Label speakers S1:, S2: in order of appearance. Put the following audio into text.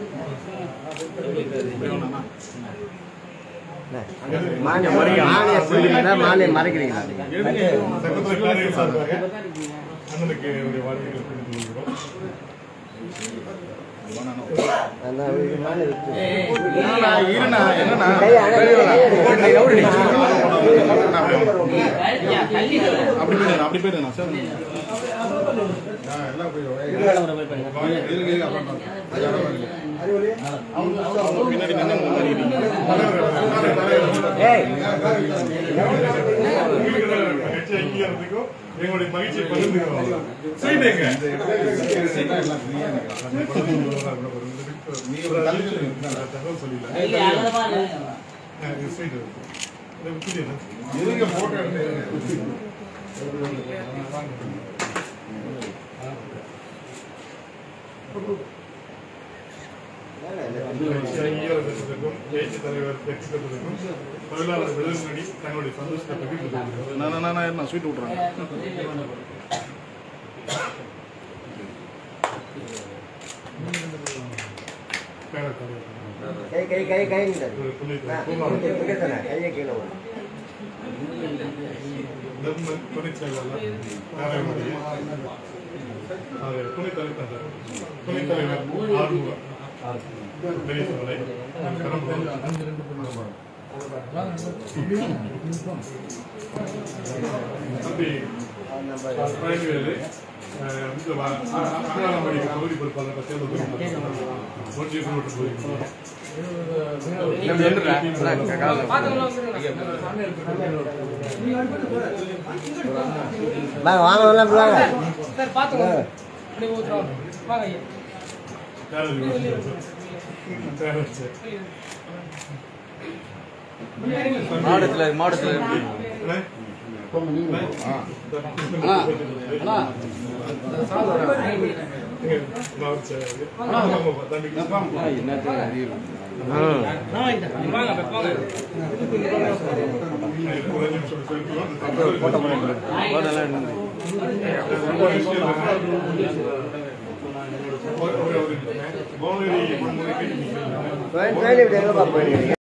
S1: மானிய மானிய சொல்லுங்களா மானிய மறைக்கிறீங்களா
S2: சகோதர காரியங்கள் சார்பாக அண்ணனுக்கு என்னுடைய வாழ்த்துக்களை தெரிவித்துக் கொள்கிறோம்
S1: அந்த ஒரு மானிய விட்டு.
S3: இருண்ணா என்னண்ணா
S1: கை அணை- கை அணை.
S3: அப்படி போயிடுண்ணா அப்படி போயிடுண்ணா சார் பின்னாடி நின்று முன்னாடி
S1: ஏய்
S2: மகிழ்ச்சி அங்கீகாரத்துக்கும் எங்களுடைய மகிழ்ச்சியை பகிர்ந்துக்கிறோம் செய்தேங்க தகவல் சொல்லிடல ஸ்வீட்
S3: இருங்க போட்டோ எடுத்து
S2: அங்கீகாரத்திற்கும் பேச்சு தலைவர் வெற்றி பெற்றதற்கும் தொழிலாளர் விழுநடி தங்களுடைய சந்தோஷத்தை பகிர்ந்து கொள்கிறார்
S3: நான் நான் நான் நான் ஸ்வீட் விட்றேன்
S2: பேரர் தலைவர்
S1: கை கை கை கைங்க
S2: துணைத் தலைவர்
S1: கையை கீழே விடு.
S2: தர்ம துணைச் செயலாளர் நாராயணமூர்த்தி. அது துணைத் தலைவர் தான். துணைத் தலைவர் ஆறுமுகம் பெரியசோலை கரம்பூர் தம்பி பழனிவேலு அஹ், இந்த வ- அ- அ- அண்ணாமலை பகுதி பொறுப்பாளர் சேர்ந்து ஒன்றிய குழு போயிருக்கோம்
S1: வாங்க வாங்க எல்லாம் இப்படி வாங்க
S4: சார் பார்த்துக்கோங்க அப்படி ஊத்துறோம் வாங்க ஐயா
S2: மாவட்டத்தில் மாவட்டத்தில்
S1: கோயில் கோயில் இப்படி எங்கப்பா போயிருக்கீங்க